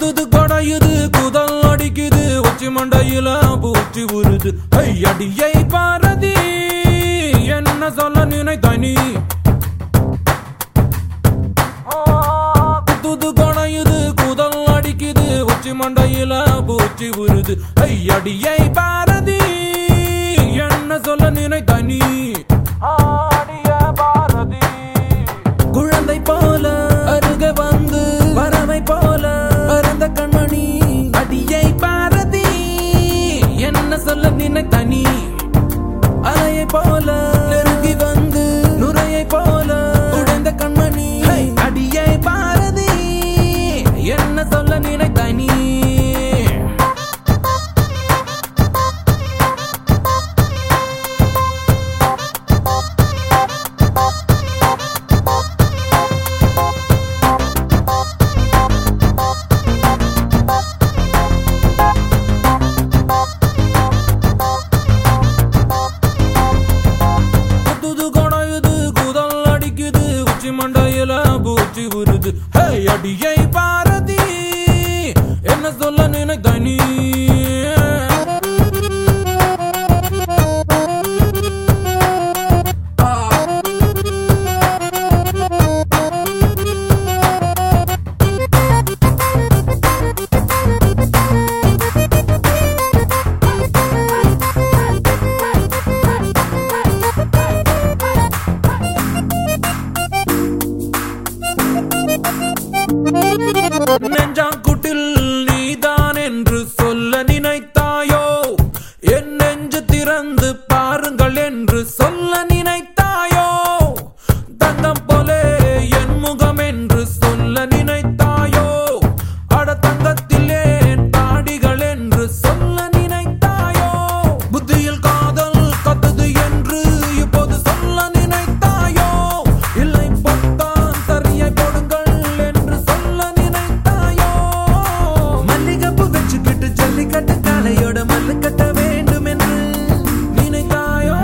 குத்துது கொடையுது குதல் அடிக்குது உச்சி மண்டையில பூச்சி உருது ஐயடியை பாரதி என்ன சொல்ல நினைத்த நீ குத்துது கொடையுது குதல் அடிக்குது உச்சி மண்டையில பூச்சி உருது ஐயடியை பாரதி என்ன சொல்ல நினைத்த நீ ஆடிய பாரதி குழந்தை போல அருக வந்து வரவை போல பரந்த கண்மணி அடியை பாரதி என்ன சொல்ல நினைத்த நீ அலையை போல நெருங்கி வந்து நுரையை போல உடைந்த கண்மணி அடியை பாரதி என்ன சொல்ல நினைத்த நீ குத்துது கொடையுது குதல் அடிக்குது உச்சி மண்டையில பூச்சி உருது ஹே அடியை பாரதி என்ன சொல்ல நினைத்த நீ நெஞ்சாங்குட்டில் நீதான் என்று சொல்ல நினைத்தாயோ என் நெஞ்சு திறந்து பாருங்கள் என்று சொல்ல நினைத்தாயோ தங்கம் போலே என் முகம் என்று சொல்ல நினைத்தாயோ அட தங்கத்திலே தாடிகள் என்று சொல்ல நினைத்தாயோ புத்தியில் காதல் கத்துது என்று இப்போது சொல்ல நினைத்தாயோ இல்லை பொத்தான் சரியை போடுங்கள் என்று சொல்ல நினைத்தாயோ மல்லிகைப்பூ வச்சுக்கிட்டு ஜல்லிக்கட்டு காலையோட மல்லு கட்ட வேண்டும் என்று நினைத்தாயோ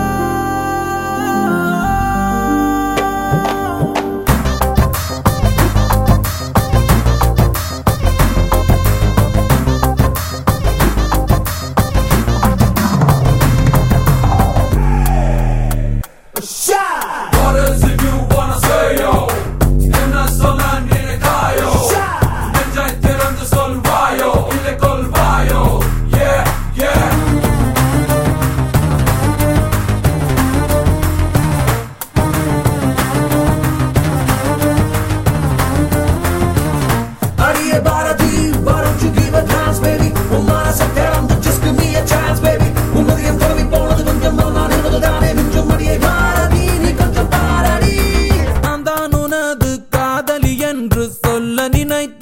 What is it you wanna say, yo? என்ன சொல்ல நினைத்தாயோ? நெஞ்சை திறந்து சொல்வாயோ? இல்லை கொல்வாயோ? Yeah, yeah. Adia Bharati, why don't you give a chance, baby? உன் மனசை திறந்து just give me a chance, baby. உன் இதயம் துறவி போனது கொஞ்சம் நான் இருந்தது தானே மிஞ்சும் அடியை பாரதி நீ கொஞ்சம் பாரடி நான் தான் உனது காதலி என்று சொல்ல நினைத்த